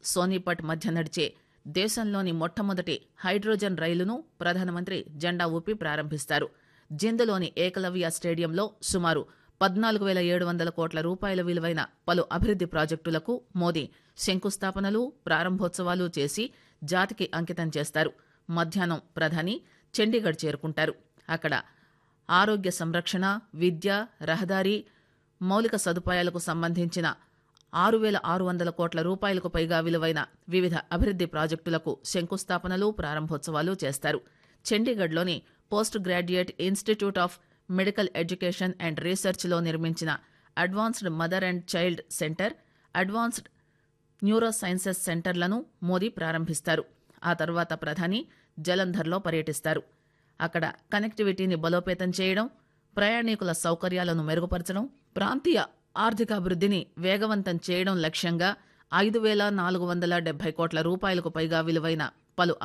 సోనీపట్ మధ్య నడిచే దేశంలోని మొట్టమొదటి హైడ్రోజన్ రైలును ప్రధానమంత్రి జెండా ఊపి ప్రారంభిస్తారు జింద్లోని ఏకలవ్య స్టేడియంలో సుమారు పద్నాలుగు వేల ఏడు వందల కోట్ల రూపాయల విలువైన పలు అభివృద్ది ప్రాజెక్టులకు మోదీ శంకుస్థాపనలు ప్రారంభోత్సవాలు చేసి జాతికి అంకితం చేస్తారు మధ్యాహ్నం ప్రధాని చండీగఢ్ చేరుకుంటారు అక్కడ ఆరోగ్య సంరక్షణ విద్య రహదారి మౌలిక సదుపాయాలకు సంబంధించిన ఆరు వేల ఆరు వందల కోట్ల రూపాయలకు పైగా విలువైన వివిధ అభివృద్ది ప్రాజెక్టులకు శంకుస్థాపనలు ప్రారంభోత్సవాలు చేస్తారు చండీగఢ్లోని post graduate institute of medical education and రీసెర్చ్లో నిర్మించిన advanced mother and child centre advanced neuro sciences సెంటర్లను మోదీ ప్రారంభిస్తారు ఆ తర్వాత ప్రధాని జలంధర్లో పర్యటిస్తారు అక్కడ కనెక్టివిటీని బలోపేతం చేయడం ప్రయాణికుల సౌకర్యాలను మెరుగుపరచడం ప్రాంతీయ ఆర్థికాభివృద్ధిని వేగవంతం చేయడం లక్ష్యంగా ఐదు వేల నాలుగు వందల డెబ్బై కోట్ల రూపాయలకు పైగా విలువైన పలు